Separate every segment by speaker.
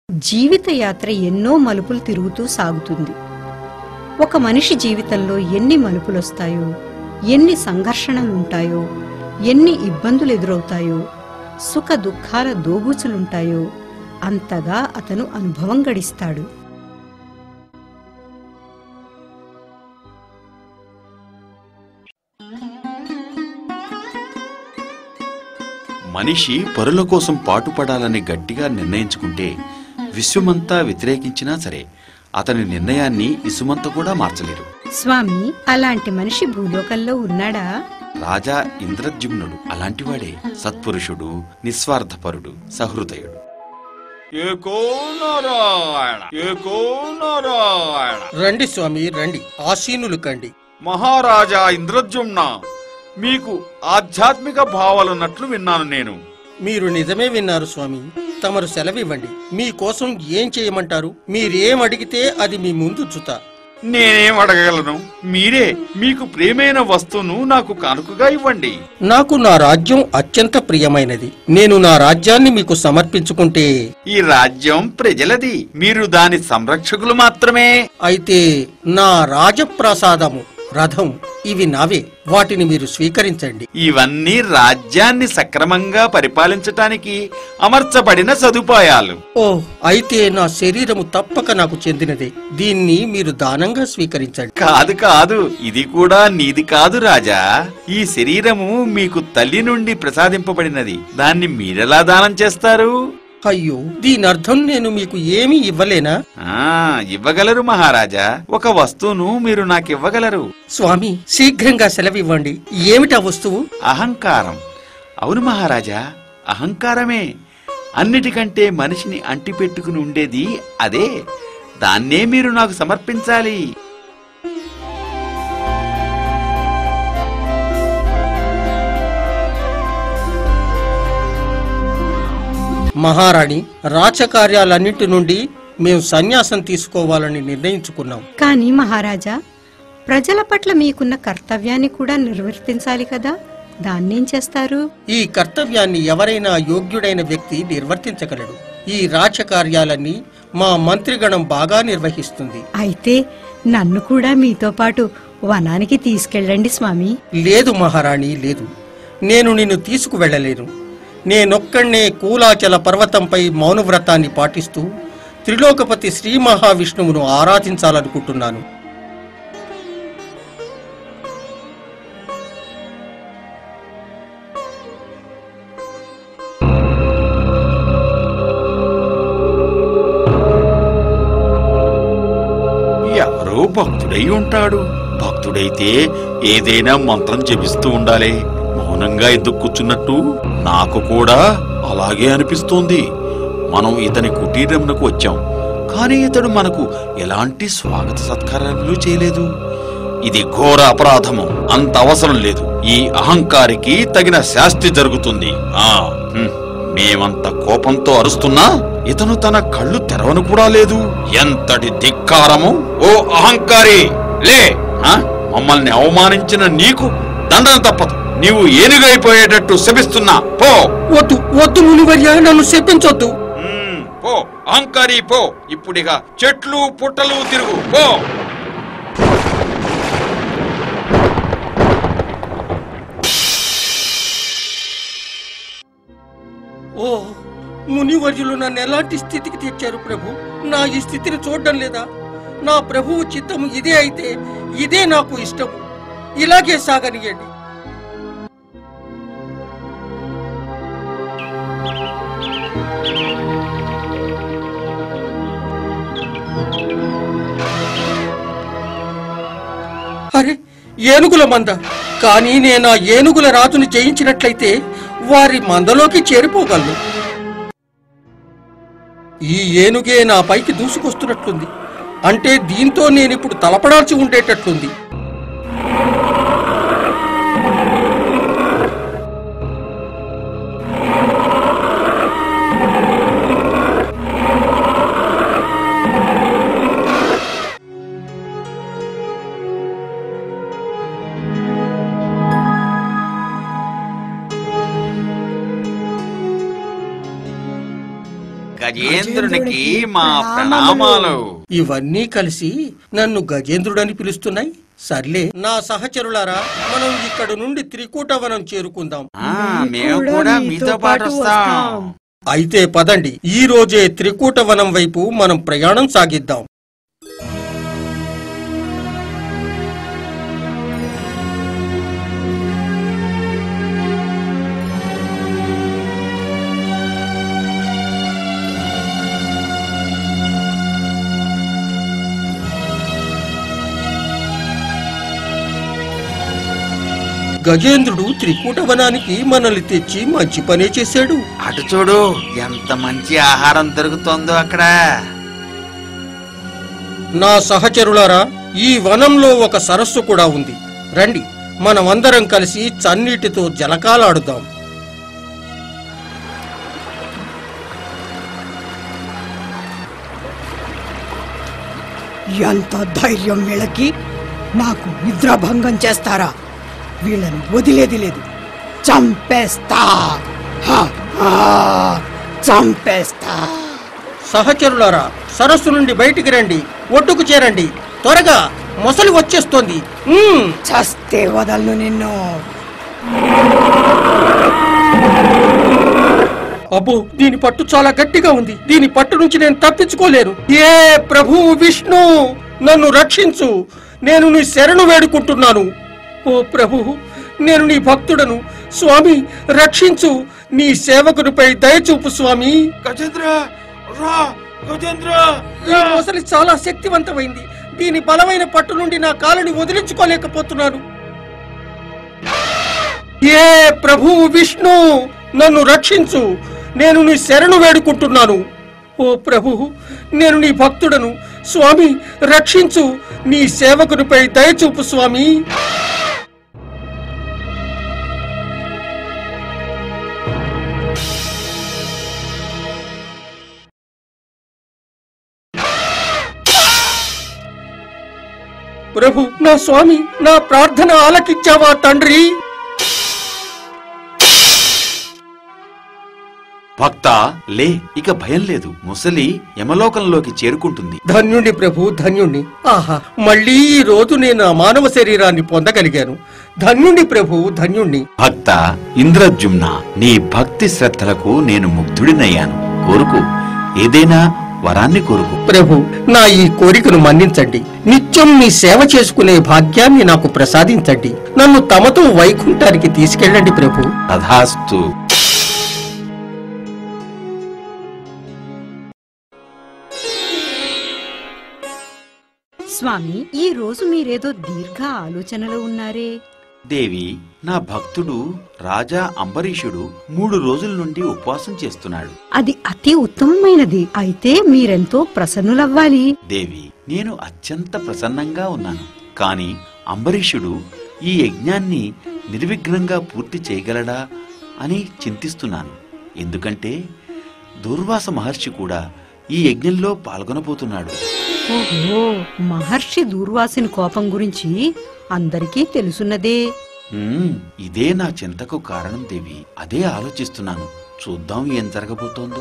Speaker 1: జీవిత యాత్ర ఎన్నో మలుపులు తిరుగుతూ సాగుతుంది ఒక మనిషి జీవితంలో ఎన్ని మలుపులొస్తాయో ఎన్ని సంఘర్షణలుంటాయో ఎన్ని ఇబ్బందులు ఎదురవుతాయో సుఖ దుఃఖాల దోబూచులుంటాయో అంతగా అతను అనుభవం గడిస్తాడు
Speaker 2: మనిషి పరుల కోసం పాటుపడాలని గట్టిగా నిర్ణయించుకుంటే విశ్వమంతా వ్యతిరేకించినా సరే అతని నిర్ణయాన్ని ఇసుమంత కూడా మార్చలేరు
Speaker 1: స్వామి అలాంటి మనిషి భూలోకంలో ఉన్నాడా
Speaker 2: రాజా ఇంద్రద్యుమ్నుడు అలాంటివాడే సత్పురుషుడు నిస్వార్థపరుడు సహృదయుడు
Speaker 3: ఏకో నారాయణ ఏకో నారాయణ
Speaker 4: రండి స్వామి రండి ఆసీనులు కండి
Speaker 3: మహారాజా ఇంద్రజుమ్న మీకు ఆధ్యాత్మిక భావాలున్నట్లు విన్నాను నేను
Speaker 4: మీరు నిజమే విన్నారు స్వామి తమరు సెలవివ్వండి మీకోసం ఏం చేయమంటారు మీరేం అడిగితే అది మీ ముందు చుతా
Speaker 3: నేనేం అడగగలను మీరే మీకు ప్రియమైన వస్తువును నాకు కానుకగా ఇవ్వండి
Speaker 4: నాకు నా రాజ్యం అత్యంత ప్రియమైనది నేను నా రాజ్యాన్ని మీకు సమర్పించుకుంటే
Speaker 3: ఈ రాజ్యం ప్రజలది మీరు దాని సంరక్షకులు మాత్రమే
Speaker 4: అయితే నా రాజప్రాసాదము రథం ఇవి నావే వాటిని మీరు స్వీకరించండి
Speaker 3: ఇవన్నీ రాజ్యాన్ని సక్రమంగా పరిపాలించటానికి అమర్చబడిన సదుపాయాలు
Speaker 4: ఓ అయితే నా శరీరము తప్పక నాకు చెందినదే దీన్ని మీరు దానంగా స్వీకరించండి
Speaker 3: కాదు కాదు ఇది కూడా నీది కాదు రాజా ఈ శరీరము మీకు తల్లి నుండి ప్రసాదింపబడినది దాన్ని మీరెలా దానం చేస్తారు
Speaker 4: అయ్యో దీని అర్థం నేను మీకు ఏమీ ఇవ్వలేనా
Speaker 3: ఆ ఇవ్వగలరు మహారాజా ఒక వస్తువును మీరు నాకు ఇవ్వగలరు
Speaker 4: స్వామి శీఘ్రంగా సెలవివ్వండి ఏమిటా వస్తువు
Speaker 3: అహంకారం అవును మహారాజా అహంకారమే అన్నిటికంటే మనిషిని అంటిపెట్టుకుని ఉండేది అదే దాన్నే మీరు నాకు సమర్పించాలి
Speaker 4: మహారాణి రాచకార్యాలన్నింటి నుండి మేము సన్యాసం తీసుకోవాలని నిర్ణయించుకున్నాం
Speaker 1: కాని మహారాజా ప్రజల పట్ల మీకున్న కర్తవ్యాన్ని కూడా నిర్వర్తించాలి కదా దాన్నేం చేస్తారు
Speaker 4: ఈ కర్తవ్యాన్ని ఎవరైనా యోగ్యుడైన వ్యక్తి నిర్వర్తించగలడు ఈ రాచకార్యాలన్నీ మా మంత్రిగణం బాగా నిర్వహిస్తుంది
Speaker 1: అయితే నన్ను కూడా మీతో పాటు వనానికి తీసుకెళ్ళండి స్వామి
Speaker 4: లేదు మహారాణి లేదు నేను నిన్ను తీసుకువెళ్ళలేను నేనొక్కడే కూలాచల పర్వతంపై మౌనవ్రతాన్ని పాటిస్తూ త్రిలోకపతి శ్రీ మహావిష్ణువును ఆరాధించాలనుకుంటున్నాను
Speaker 3: ఎవరో భక్తుడై ఉంటాడు భక్తుడైతే ఏదైనా మంత్రం జపిస్తూ ఉండాలి మౌనంగా ఎందుకు కూర్చున్నట్టు నాకు కూడా అలాగే అనిపిస్తోంది మనం ఇతని కుటీరమునకు వచ్చాం కానీ ఇతడు మనకు ఎలాంటి స్వాగత సత్కారాలు చేయలేదు ఇది ఘోర అపరాధము అంత అవసరం లేదు ఈ అహంకారికి తగిన శాస్తి జరుగుతుంది ఆ హ్మ్. మేమంత కోపంతో అరుస్తున్నా ఇతను తన కళ్ళు తెరవను కూడా లేదు ఎంతటి ధిక్కారము ఓ అహంకారి లే ఆ? మమ్మల్ని అవమానించిన నీకు దండన తప్పదు నీవు ఏనుగైపోయేటట్టు శపిస్తున్నా పో
Speaker 4: వద్దు వద్దు మునివర్య నన్ను శపించొద్దు
Speaker 3: మ్మ్, పో అహంకారి పో ఇప్పుడిగా చెట్లు పుట్టలు తిరుగు పో
Speaker 4: ఓ మునివర్యులు నన్ను ఎలాంటి స్థితికి తెచ్చారు ప్రభు నా ఈ స్థితిని చూడడం లేదా నా ప్రభువు చిత్తము ఇదే అయితే ఇదే నాకు ఇష్టం ఇలాగే సాగనియండి అరే ఏనుగుల మంద కానీ నేను ఆ ఏనుగుల రాజుని జయించినట్లయితే వారి మందలోకి చేరిపోగలను ఈ ఏనుగే నా పైకి దూసుకొస్తున్నట్లుంది అంటే దీంతో నేనిప్పుడు తలపడాల్సి ఉండేటట్లుంది
Speaker 2: గజేంద్రునికి మా ప్రణామాలు
Speaker 4: ఇవన్నీ కలిసి నన్ను గజేంద్రుడని పిలుస్తున్నాయి సర్లే నా సహచరులారా మనం ఇక్కడ నుండి త్రికూటవనం చేరుకుందాం
Speaker 2: ఆ, మేము కూడా మీతో పాటు వస్తాం
Speaker 4: అయితే పదండి ఈ రోజే త్రికూటవనం వైపు మనం ప్రయాణం సాగిద్దాం గజేంద్రుడు త్రికూటవనానికి మనల్ని తెచ్చి మంచి పనే చేశాడు
Speaker 2: అటు చూడు ఎంత మంచి ఆహారం దొరుకుతుందో అక్కడ
Speaker 4: నా సహచరులారా ఈ వనంలో ఒక సరస్సు కూడా ఉంది రండి మనమందరం కలిసి చన్నీటితో జలకాలాడుదాం
Speaker 5: ఎంత ధైర్యం వీళ్ళకి నాకు నిద్రాభంగం చేస్తారా వీళ్ళని వదిలేది లేదు చంపేస్తా హా, హా, చంపేస్తా
Speaker 4: సహచరులారా సరస్సు నుండి బయటికి రండి ఒడ్డుకు చేరండి త్వరగా మొసలి వచ్చేస్తోంది ఉమ్,
Speaker 5: చస్తే వదలను నిన్ను
Speaker 4: అబ్బో దీని పట్టు చాలా గట్టిగా ఉంది దీని పట్టు నుంచి నేను తప్పించుకోలేను ఏ ప్రభు విష్ణు నన్ను రక్షించు నేను నీ శరణు వేడుకుంటున్నాను ఓ ప్రభు నేను నీ భక్తుడను స్వామి రక్షించు నీ సేవకునిపై దయచూపు స్వామి
Speaker 3: గజేంద్ర రా గజేంద్ర
Speaker 4: ఈ మొసలి చాలా శక్తివంతమైంది దీని బలమైన పట్టు నుండి నా కాలుని వదిలించుకోలేకపోతున్నాను ఏ ప్రభు విష్ణు నన్ను రక్షించు నేను నీ శరణు వేడుకుంటున్నాను ఓ ప్రభు నేను నీ భక్తుడను స్వామి రక్షించు నీ సేవకునిపై దయచూపు స్వామి ప్రభు నా స్వామి నా ప్రార్థన ఆలకించావా తండ్రి
Speaker 2: భక్త లే ఇక భయం లేదు ముసలి యమలోకంలోకి చేరుకుంటుంది
Speaker 4: ధన్యుణ్ణి ప్రభు ధన్యుణ్ణి ఆహా మళ్ళీ ఈ రోజు నేను ఆ మానవ శరీరాన్ని పొందగలిగాను ధన్యుణ్ణి ప్రభు ధన్యుణ్ణి
Speaker 2: భక్త ఇంద్రజుమ్న నీ భక్తి శ్రద్ధలకు నేను ముగ్ధుడినయ్యాను కోరుకు ఏదైనా వరాన్ని కోరుకు
Speaker 4: ప్రభు నా ఈ కోరికను మన్నించండి నిత్యం మీ సేవ చేసుకునే భాగ్యాన్ని నాకు ప్రసాదించండి నన్ను తమతో వైకుంఠానికి తీసుకెళ్ళండి ప్రభు
Speaker 2: తథాస్తు
Speaker 1: స్వామి ఈ రోజు మీరేదో దీర్ఘ ఆలోచనలో ఉన్నారే
Speaker 2: దేవి నా భక్తుడు రాజా అంబరీషుడు మూడు రోజుల నుండి ఉపవాసం చేస్తున్నాడు
Speaker 1: అది అతి ఉత్తమమైనది అయితే మీరెంతో ప్రసన్నులవ్వాలి
Speaker 2: దేవి నేను అత్యంత ప్రసన్నంగా ఉన్నాను కాని అంబరీషుడు ఈ యజ్ఞాన్ని నిర్విఘ్నంగా పూర్తి చేయగలడా అని చింతిస్తున్నాను ఎందుకంటే దూర్వాస మహర్షి కూడా ఈ యజ్ఞంలో పాల్గొనబోతున్నాడు
Speaker 1: ఓహో మహర్షి దూర్వాసిని కోపం గురించి అందరికీ తెలుసున్నదే
Speaker 2: ఉమ్, ఇదే నా చింతకు కారణం దేవి అదే ఆలోచిస్తున్నాను చూద్దాం ఏం జరగబోతోందో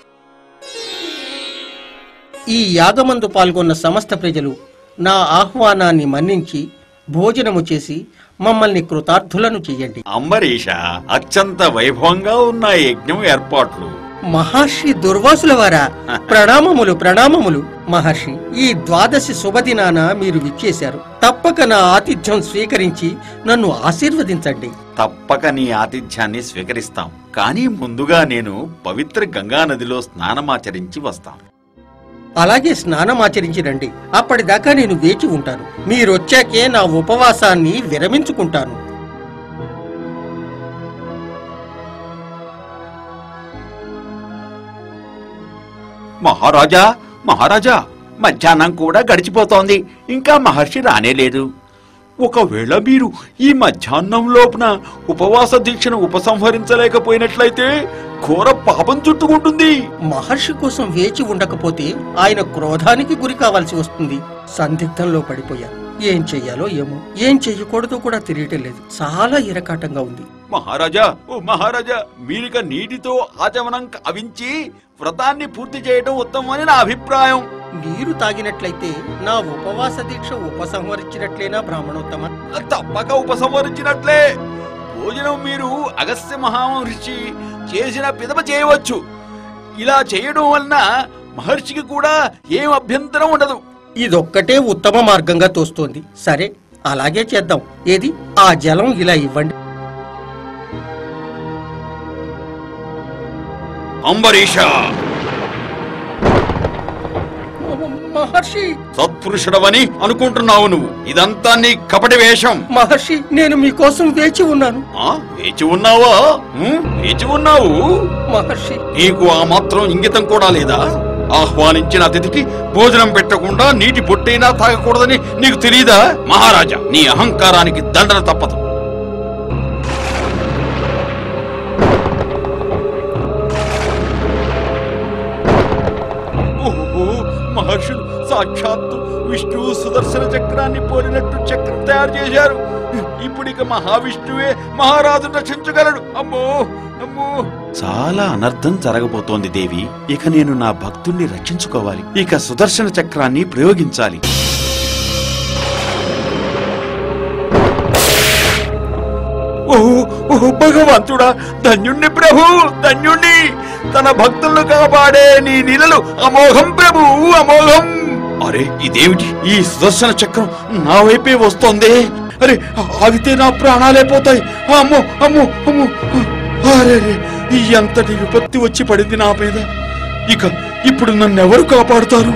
Speaker 4: ఈ యాగమందు పాల్గొన్న సమస్త ప్రజలు నా ఆహ్వానాన్ని మన్నించి భోజనము చేసి మమ్మల్ని కృతార్థులను చెయ్యండి
Speaker 3: అంబరీష అత్యంత వైభవంగా ఉన్న యజ్ఞం ఏర్పాట్లు
Speaker 4: మహర్షి దుర్వాసుల వారా ప్రణామములు ప్రణామములు మహర్షి ఈ ద్వాదశి శుభదినాన మీరు విచ్చేశారు తప్పక నా ఆతిథ్యం స్వీకరించి నన్ను ఆశీర్వదించండి
Speaker 3: తప్పక నీ ఆతిథ్యాన్ని స్వీకరిస్తాం కానీ ముందుగా నేను పవిత్ర గంగా నదిలో స్నానమాచరించి వస్తాను
Speaker 4: అలాగే స్నానమాచరించి రండి అప్పటిదాకా నేను వేచి ఉంటాను మీరొచ్చాకే నా ఉపవాసాన్ని విరమించుకుంటాను
Speaker 3: మహారాజా మహారాజా మధ్యాహ్నం కూడా గడిచిపోతోంది ఇంకా మహర్షి రానేలేదు ఒకవేళ మీరు ఈ మధ్యాహ్నం లోపున ఉపవాస దీక్షను ఉపసంహరించలేకపోయినట్లయితే ఘోర పాపం చుట్టుకుంటుంది
Speaker 4: మహర్షి కోసం వేచి ఉండకపోతే ఆయన క్రోధానికి గురి కావాల్సి వస్తుంది సందిగ్ధంలో పడిపోయాను ఏం చెయ్యాలో ఏమో ఏం చెయ్యకూడదో కూడా తెలియటం లేదు చాలా ఇరకాటంగా ఉంది
Speaker 3: మహారాజా ఓ మహారాజా మీరిక నీటితో ఆచమనం కావించి వ్రతాన్ని పూర్తి చేయడం ఉత్తమమని నా అభిప్రాయం
Speaker 4: నీరు తాగినట్లయితే నా ఉపవాస దీక్ష ఉపసంహరించినట్లేనా బ్రాహ్మణోత్తమ
Speaker 3: తప్పక ఉపసంహరించినట్లే భోజనం మీరు అగస్త్య మహామహర్షి చేసిన పిదప చేయవచ్చు ఇలా చేయడం వలన మహర్షికి కూడా ఏం అభ్యంతరం ఉండదు
Speaker 4: ఇదొక్కటే ఉత్తమ మార్గంగా తోస్తోంది సరే అలాగే చేద్దాం ఏది ఆ జలం ఇలా ఇవ్వండి
Speaker 3: అంబరీష
Speaker 4: మహర్షి
Speaker 3: సత్పురుషుడవని అనుకుంటున్నావు నువ్వు ఇదంతా నీ కపటి వేషం
Speaker 4: మహర్షి నేను మీకోసం వేచి ఉన్నాను
Speaker 3: ఆ వేచి ఉన్నావా ఉం? వేచి ఉన్నావు
Speaker 4: మహర్షి
Speaker 3: నీకు ఆ మాత్రం ఇంగితం కూడా లేదా ఆహ్వానించిన అతిథికి భోజనం పెట్టకుండా నీటి బొట్టైనా తాగకూడదని నీకు తెలియదా మహారాజా నీ అహంకారానికి దండన తప్పదు ఓహో మహర్షులు సాక్షాత్తు విష్ణు సుదర్శన చక్రాన్ని పోలినట్టు చక్రం తయారు చేశారు ఇప్పుడు ఇక మహావిష్ణువే మహారాజు రక్షించగలడు అమ్మో అమ్మో
Speaker 2: చాలా అనర్థం జరగబోతోంది దేవి ఇక నేను నా భక్తుణ్ణి రక్షించుకోవాలి ఇక సుదర్శన చక్రాన్ని ప్రయోగించాలి
Speaker 3: ఓ ఓ భగవంతుడా ధన్యుణ్ణి ప్రభు ధన్యుణ్ణి తన భక్తులను కాపాడే నీ నీలలు అమోఘం ప్రభు అమోఘం అరే ఇదేమిటి ఈ సుదర్శన చక్రం నా వైపే వస్తోంది అరే ఆగితే నా ప్రాణాలే పోతాయి అమ్మో అమ్మో అమ్మో అరే ఈ ఎంతటి విపత్తి వచ్చి పడింది నా మీద ఇక ఇప్పుడు నన్నెవరు కాపాడుతారు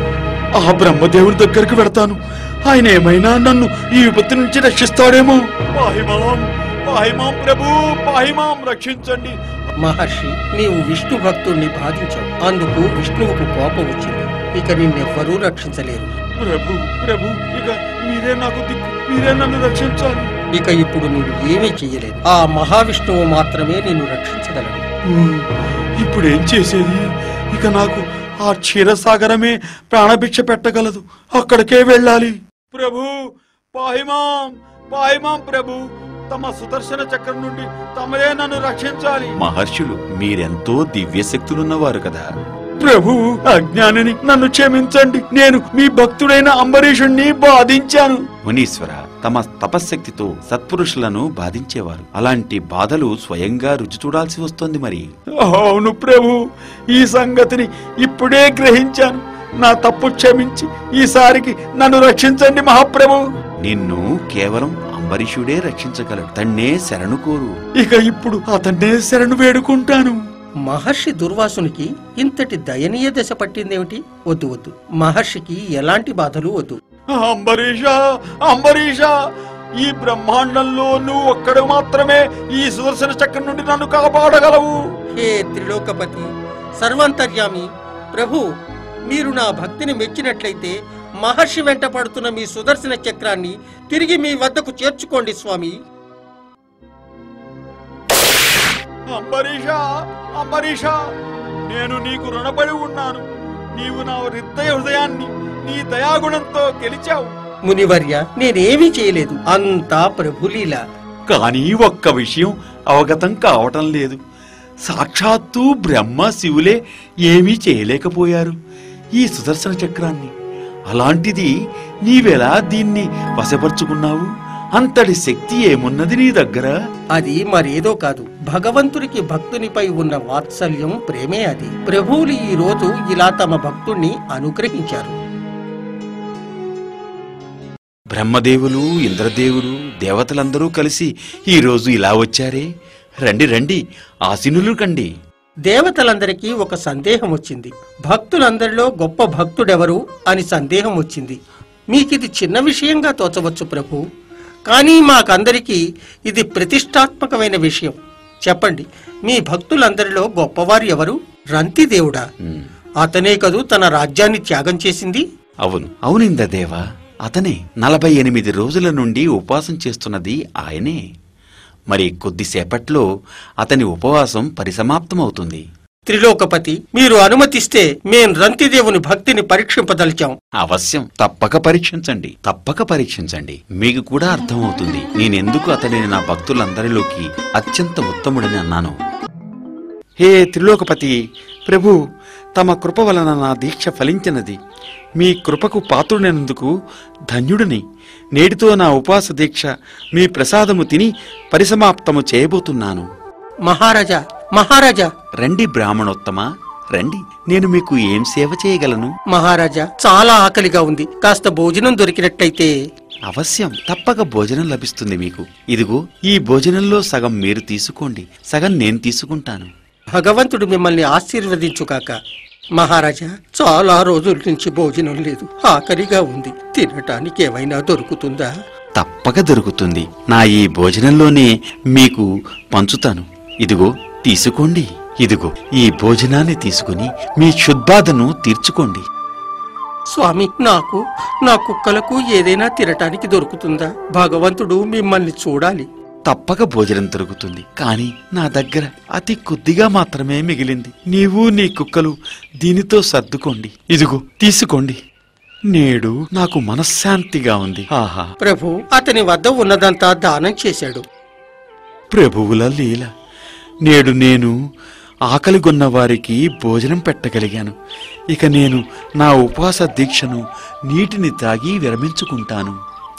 Speaker 3: ఆ బ్రహ్మదేవుడి దగ్గరికి వెడతాను ఆయన ఏమైనా నన్ను ఈ విపత్తి నుంచి రక్షిస్తాడేమో పాహిమాం పాహిమాం ప్రభు పాహిమాం రక్షించండి
Speaker 4: మహర్షి నీవు విష్ణు భక్తుణ్ణి బాధించావు అందుకు విష్ణువుకు కోపం వచ్చింది ఇక నిన్నెవ్వరూ రక్షించలేరు
Speaker 3: ప్రభు ప్రభు ఇక మీరే నాకు దిక్కు మీరే నన్ను రక్షించాలి
Speaker 4: ఇక ఇప్పుడు నీవు ఏమీ చెయ్యలేదు ఆ మహావిష్ణువు మాత్రమే నిన్ను రక్షించగలడు
Speaker 3: ఊ, ఇప్పుడేం చేసేది ఇక నాకు ఆ క్షీరసాగరమే ప్రాణభిక్ష పెట్టగలదు అక్కడికే వెళ్ళాలి ప్రభు పాహిమాం పాహిమాం ప్రభు తమ సుదర్శన చక్రం నుండి తమరే నన్ను రక్షించాలి
Speaker 2: మహర్షులు మీరెంతో దివ్యశక్తులున్నవారు కదా
Speaker 3: ప్రభు అజ్ఞానిని నన్ను క్షమించండి నేను మీ భక్తుడైన అంబరీషుణ్ణి బాధించాను
Speaker 2: మునీశ్వర తమ తపశ్శక్తితో సత్పురుషులను బాధించేవారు అలాంటి బాధలు స్వయంగా రుచి చూడాల్సి వస్తోంది మరి
Speaker 3: అవును ప్రభు ఈ సంగతిని ఇప్పుడే గ్రహించాను నా తప్పు క్షమించి ఈసారికి నన్ను రక్షించండి మహాప్రభు
Speaker 2: నిన్ను కేవలం అంబరీషుడే రక్షించగలడు తన్నే శరణు కోరు
Speaker 3: ఇక ఇప్పుడు అతన్నే శరణు వేడుకుంటాను
Speaker 4: మహర్షి దుర్వాసునికి ఇంతటి దయనీయ దశ పట్టిందేమిటి వద్దు వద్దు మహర్షికి ఎలాంటి బాధలు వద్దు
Speaker 3: అంబరీష అంబరీష ఈ బ్రహ్మాండంలో నువ్వు ఒక్కడు మాత్రమే ఈ సుదర్శన చక్రం నుండి నన్ను కాపాడగలవు
Speaker 4: హే త్రిలోకపతి సర్వాంతర్యామి ప్రభు మీరు నా భక్తిని మెచ్చినట్లయితే మహర్షి వెంట పడుతున్న మీ సుదర్శన చక్రాన్ని తిరిగి మీ వద్దకు చేర్చుకోండి స్వామి
Speaker 3: అంబరీష అంబరీష నేను నీకు రుణపడి ఉన్నాను నీవు నా హృదయ హృదయాన్ని నీ దయాగుణంతో గెలిచావు
Speaker 4: మునివర్య నేనేమీ చేయలేదు అంతా ప్రభులీల
Speaker 2: కానీ ఒక్క విషయం అవగతం కావటం లేదు సాక్షాత్తు బ్రహ్మ శివులే ఏమీ చేయలేకపోయారు ఈ సుదర్శన చక్రాన్ని అలాంటిది నీవెలా దీన్ని వశపరుచుకున్నావు అంతటి శక్తి ఏమున్నది నీ దగ్గర
Speaker 4: అది మరేదో కాదు భగవంతునికి భక్తునిపై ఉన్న వాత్సల్యం ప్రేమే అది ప్రభువులు ఈ రోజు ఇలా తమ భక్తుణ్ణి అనుగ్రహించారు
Speaker 2: బ్రహ్మదేవులు ఇంద్రదేవులు దేవతలందరూ కలిసి ఈ రోజు ఇలా వచ్చారే రండి రండి ఆశీనులు కండి
Speaker 4: దేవతలందరికీ ఒక సందేహం వచ్చింది భక్తులందరిలో గొప్ప భక్తుడెవరు అని సందేహం వచ్చింది మీకిది చిన్న విషయంగా తోచవచ్చు ప్రభు కానీ మాకందరికీ ఇది ప్రతిష్టాత్మకమైన విషయం చెప్పండి మీ భక్తులందరిలో గొప్పవారు ఎవరు రంతి దేవుడా
Speaker 2: ఉమ్,
Speaker 4: అతనే కదూ తన రాజ్యాన్ని త్యాగం చేసింది
Speaker 2: అవును అవును ఇంద్రదేవా అతనే నలభై ఎనిమిది రోజుల నుండి ఉపవాసం చేస్తున్నది ఆయనే మరి కొద్దిసేపట్లో అతని ఉపవాసం పరిసమాప్తమవుతుంది
Speaker 4: త్రిలోకపతి మీరు అనుమతిస్తే మేం రంతిదేవుని భక్తిని పరీక్షింపదలిచాం
Speaker 2: అవశ్యం తప్పక పరీక్షించండి తప్పక పరీక్షించండి మీకు కూడా అర్థమవుతుంది నేనెందుకు అతడిని నా భక్తులందరిలోకి అత్యంత ఉత్తముడని అన్నాను హే త్రిలోకపతి ప్రభు తమ కృప వలన నా దీక్ష ఫలించినది మీ కృపకు పాత్రుడైనందుకు ధన్యుడిని నేటితో నా ఉపవాస దీక్ష మీ ప్రసాదము తిని పరిసమాప్తము చేయబోతున్నాను
Speaker 4: మహారాజా మహారాజా
Speaker 2: రండి బ్రాహ్మణోత్తమ రండి నేను మీకు ఏం సేవ చేయగలను
Speaker 4: మహారాజా చాలా ఆకలిగా ఉంది కాస్త భోజనం దొరికినట్టయితే
Speaker 2: అవశ్యం తప్పక భోజనం లభిస్తుంది మీకు ఇదిగో ఈ భోజనంలో సగం మీరు తీసుకోండి సగం నేను తీసుకుంటాను
Speaker 4: భగవంతుడు మిమ్మల్ని ఆశీర్వదించుగాక మహారాజా చాలా రోజుల నుంచి భోజనం లేదు ఆకలిగా ఉంది తినటానికి ఏమైనా దొరుకుతుందా
Speaker 2: తప్పక దొరుకుతుంది నా ఈ భోజనంలోనే మీకు పంచుతాను ఇదిగో తీసుకోండి ఇదిగో ఈ భోజనాన్ని తీసుకుని మీ క్షుద్బాధను తీర్చుకోండి
Speaker 4: స్వామి నాకు నా కుక్కలకు ఏదైనా తినటానికి దొరుకుతుందా భగవంతుడు మిమ్మల్ని చూడాలి
Speaker 2: తప్పక భోజనం దొరుకుతుంది కానీ నా దగ్గర అతి కొద్దిగా మాత్రమే మిగిలింది నీవు నీ కుక్కలు దీనితో సర్దుకోండి ఇదిగో తీసుకోండి నేడు నాకు మనశ్శాంతిగా ఉంది ఆహా
Speaker 4: ప్రభు అతని వద్ద ఉన్నదంతా దానం చేశాడు
Speaker 2: ప్రభువుల లీల నేడు నేను ఆకలిగొన్న వారికి భోజనం పెట్టగలిగాను ఇక నేను నా ఉపవాస దీక్షను నీటిని తాగి విరమించుకుంటాను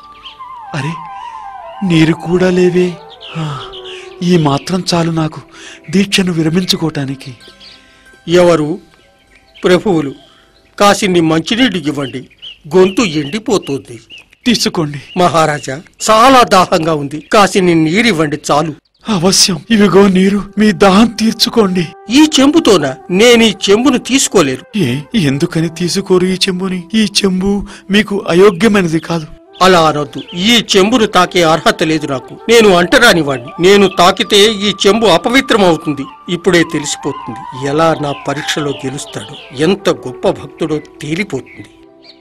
Speaker 2: అరే నీరు కూడా లేవే ఆ, ఈ మాత్రం చాలు నాకు దీక్షను విరమించుకోవటానికి
Speaker 4: ఎవరు ప్రభువులు కాసిన్ని మంచినీళ్ళు ఇవ్వండి గొంతు ఎండిపోతుంది
Speaker 2: తీసుకోండి
Speaker 4: మహారాజా చాలా దాహంగా ఉంది కాసిన్ని నీరివ్వండి చాలు
Speaker 2: అవశ్యం ఇవిగో నీరు మీ దాహం తీర్చుకోండి
Speaker 4: ఈ చెంబుతోనా నేను ఈ చెంబును తీసుకోలేరు
Speaker 2: ఏ ఎందుకని తీసుకోరు ఈ చెంబుని ఈ చెంబు మీకు అయోగ్యమైనది కాదు
Speaker 4: అలా అనొద్దు ఈ చెంబును తాకే అర్హత లేదు నాకు నేను అంటరాని వాణ్ణి నేను తాకితే ఈ చెంబు అపవిత్రం అవుతుంది ఇప్పుడే తెలిసిపోతుంది ఎలా నా పరీక్షలో గెలుస్తాడో ఎంత గొప్ప భక్తుడో తేలిపోతుంది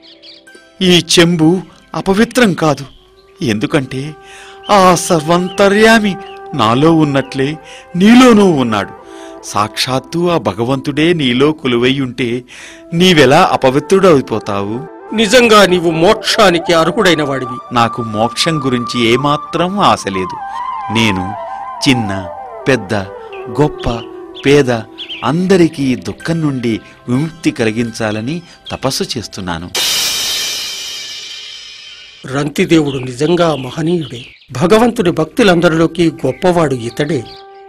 Speaker 2: ఈ చెంబు అపవిత్రం కాదు ఎందుకంటే ఆ సర్వంతర్యామి నాలో ఉన్నట్లే నీలోనూ ఉన్నాడు సాక్షాత్తు ఆ భగవంతుడే నీలో కొలువై ఉంటే నీవెలా అపవిత్రుడైపోతావు
Speaker 4: నిజంగా నీవు మోక్షానికి అర్హుడైన వాడివి
Speaker 2: నాకు మోక్షం గురించి ఏమాత్రం ఆశ లేదు నేను చిన్న పెద్ద గొప్ప పేద అందరికీ దుఃఖం నుండి విముక్తి కలిగించాలని తపస్సు చేస్తున్నాను
Speaker 4: రంతిదేవుడు నిజంగా మహనీయుడే భగవంతుడి భక్తులందరిలోకి గొప్పవాడు ఇతడే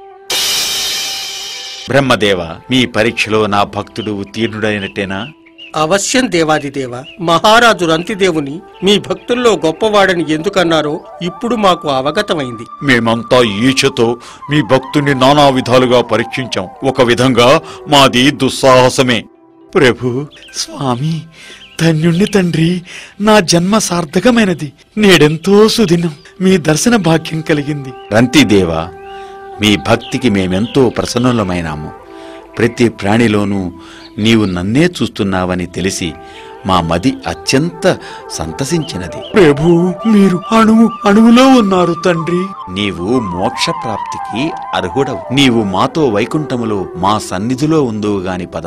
Speaker 2: బ్రహ్మదేవ మీ పరీక్షలో నా భక్తుడు ఉత్తీర్ణుడైనట్టేనా
Speaker 4: అవశ్యం దేవాదిదేవ మహారాజు రంతిదేవుని మీ భక్తుల్లో గొప్పవాడని ఎందుకన్నారో ఇప్పుడు మాకు అవగతమైంది
Speaker 3: మేమంతా ఈచతో మీ భక్తుని నానా విధాలుగా పరీక్షించాం ఒక విధంగా మాది దుస్సాహసమే
Speaker 2: ప్రభు స్వామి ధన్యుణ్ణి తండ్రి నా జన్మ సార్థకమైనది నేడెంతో సుదినం మీ దర్శన భాగ్యం కలిగింది రంతిదేవ మీ భక్తికి మేమెంతో ప్రసన్నులమైనాము ప్రతి ప్రాణిలోనూ నీవు నన్నే చూస్తున్నావని తెలిసి మా మది అత్యంత సంతసించినది ప్రభు మీరు అణువు అణువులో ఉన్నారు తండ్రి నీవు మోక్ష ప్రాప్తికి అర్హుడవు నీవు మాతో వైకుంఠములో మా సన్నిధిలో ఉందువు గాని పద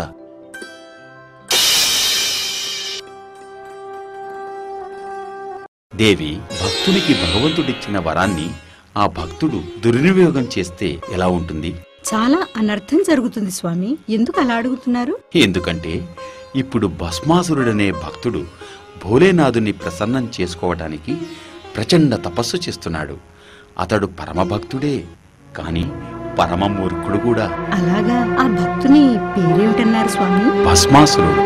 Speaker 2: దేవి భక్తునికి భగవంతుడిచ్చిన వరాన్ని ఆ భక్తుడు దుర్వినియోగం చేస్తే ఎలా ఉంటుంది
Speaker 1: చాలా అనర్థం జరుగుతుంది స్వామి ఎందుకు అలా అడుగుతున్నారు
Speaker 2: ఎందుకంటే ఇప్పుడు భస్మాసురుడనే భక్తుడు భోలేనాథుని ప్రసన్నం చేసుకోవటానికి ప్రచండ తపస్సు చేస్తున్నాడు అతడు పరమభక్తుడే కాని పరమ మూర్ఖుడు కూడా
Speaker 1: అలాగా ఆ భక్తుని పేరేమిటన్నారు స్వామి
Speaker 2: భస్మాసురుడు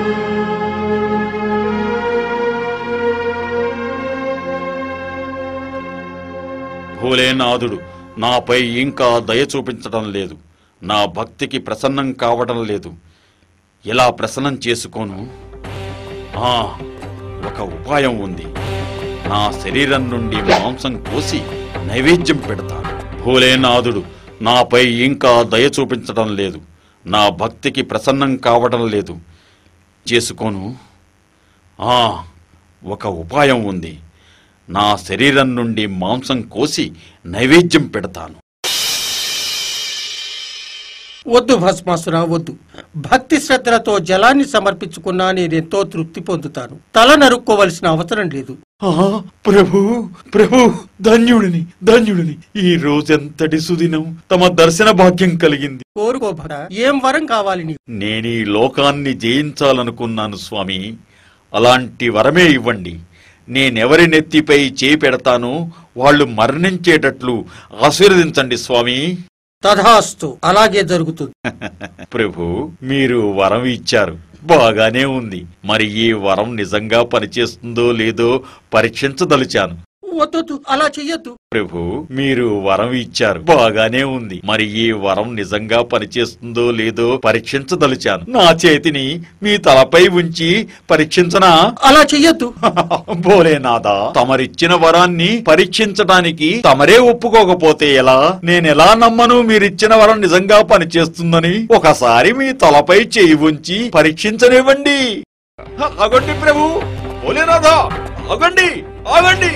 Speaker 3: భోలేనాథుడు నాపై ఇంకా దయ చూపించడం లేదు నా భక్తికి ప్రసన్నం కావడం లేదు ఎలా ప్రసన్నం చేసుకోను ఆ, ఒక ఉపాయం ఉంది నా శరీరం నుండి మాంసం కోసి నైవేద్యం పెడతాను భోలేనాథుడు నాపై ఇంకా దయ చూపించడం లేదు నా భక్తికి ప్రసన్నం కావడం లేదు చేసుకోను ఆ, ఒక ఉపాయం ఉంది నా శరీరం నుండి మాంసం కోసి నైవేద్యం పెడతాను
Speaker 4: వద్దు భస్మాసుర వద్దు భక్తి శ్రద్ధలతో జలాన్ని సమర్పించుకున్నా నేనెంతో తృప్తి పొందుతాను తల నరుక్కోవలసిన అవసరం లేదు
Speaker 2: ఆ, ప్రభు ప్రభు ధన్యుడిని ధన్యుడిని ఈ రోజెంతటి సుదినం తమ దర్శన భాగ్యం కలిగింది
Speaker 4: కోరుకో భక్త ఏం వరం కావాలి నీకు
Speaker 3: నేను ఈ లోకాన్ని జయించాలనుకున్నాను స్వామి అలాంటి వరమే ఇవ్వండి నేనెవరి నెత్తిపై చేయి పెడతానో వాళ్ళు మరణించేటట్లు ఆశీర్వదించండి స్వామి
Speaker 4: తథాస్తు అలాగే జరుగుతుంది
Speaker 3: ప్రభు మీరు వరం ఇచ్చారు బాగానే ఉంది మరి ఈ వరం నిజంగా పనిచేస్తుందో లేదో పరీక్షించదలిచాను
Speaker 4: వద్దొద్దు అలా చెయ్యొద్దు
Speaker 3: ప్రభు మీరు వరం ఇచ్చారు బాగానే ఉంది మరి ఈ వరం నిజంగా పనిచేస్తుందో లేదో పరీక్షించదలిచాను నా చేతిని మీ తలపై ఉంచి పరీక్షించనా
Speaker 4: అలా చెయ్యొద్దు
Speaker 3: భోలేనాథా తమరిచ్చిన వరాన్ని పరీక్షించడానికి తమరే ఒప్పుకోకపోతే ఎలా నేనెలా నమ్మను మీరిచ్చిన వరం నిజంగా పనిచేస్తుందని ఒకసారి మీ తలపై చేయి ఉంచి పరీక్షించనివ్వండి ఆగండి ప్రభు భోలేనాథా ఆగండి ఆగండి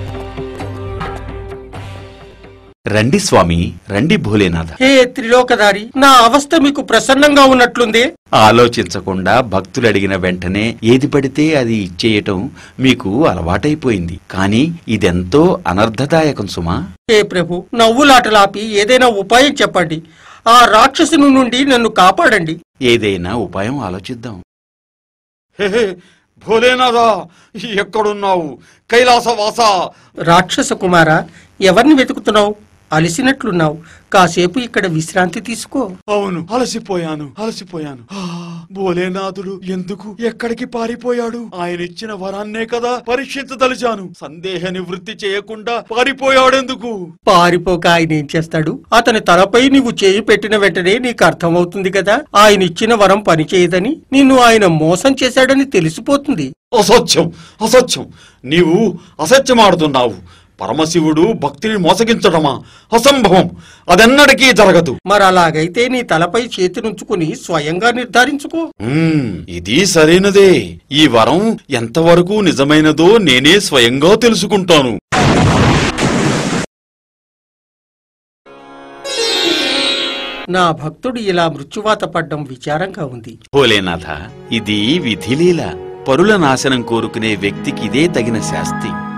Speaker 2: రండి స్వామి రండి భోలేనాథ
Speaker 4: హే త్రిలోకధారి నా అవస్థ మీకు ప్రసన్నంగా ఉన్నట్లుందే
Speaker 2: ఆలోచించకుండా భక్తులు అడిగిన వెంటనే ఏది పడితే అది ఇచ్చేయటం మీకు అలవాటైపోయింది కానీ ఇదెంతో అనర్థదాయకం సుమా
Speaker 4: హే ప్రభు నవ్వులాటలాపి ఏదైనా ఉపాయం చెప్పండి ఆ రాక్షసుని నుండి నన్ను కాపాడండి
Speaker 2: ఏదైనా ఉపాయం ఆలోచిద్దాం
Speaker 3: హే, హే, భోలేనాథా ఎక్కడున్నావు కైలాసవాస
Speaker 4: రాక్షస కుమార ఎవరిని వెతుకుతున్నావు అలిసినట్లున్నావు కాసేపు ఇక్కడ విశ్రాంతి తీసుకో
Speaker 2: అవును అలసిపోయాను అలసిపోయాను ఆ, భోలేనాథుడు ఎందుకు ఎక్కడికి పారిపోయాడు ఆయన ఇచ్చిన వరాన్నే కదా పరీక్షించదలిచాను సందేహ నివృత్తి చేయకుండా పారిపోయాడెందుకు
Speaker 4: పారిపోక ఆయన ఏం చేస్తాడు అతని తలపై నీవు చేయి పెట్టిన వెంటనే నీకు అర్థమవుతుంది కదా ఆయన ఇచ్చిన వరం పనిచేయదని నిన్ను ఆయన మోసం చేశాడని తెలిసిపోతుంది
Speaker 3: అసత్యం అసత్యం నీవు అసత్యమాడుతున్నావు పరమశివుడు భక్తిని మోసగించడమా అసంభవం అదెన్నటికీ జరగదు
Speaker 4: మరి అలాగైతే నీ తలపై చేతినుంచుకుని స్వయంగా నిర్ధారించుకో
Speaker 3: మ్మ్, ఇది సరైనదే ఈ వరం ఎంతవరకు నిజమైనదో నేనే స్వయంగా తెలుసుకుంటాను
Speaker 4: నా భక్తుడు ఇలా మృత్యువాత పడ్డం విచారంగా ఉంది
Speaker 2: భోలేనాథ ఇది విధిలీల పరుల నాశనం కోరుకునే వ్యక్తికి ఇదే తగిన శాస్తి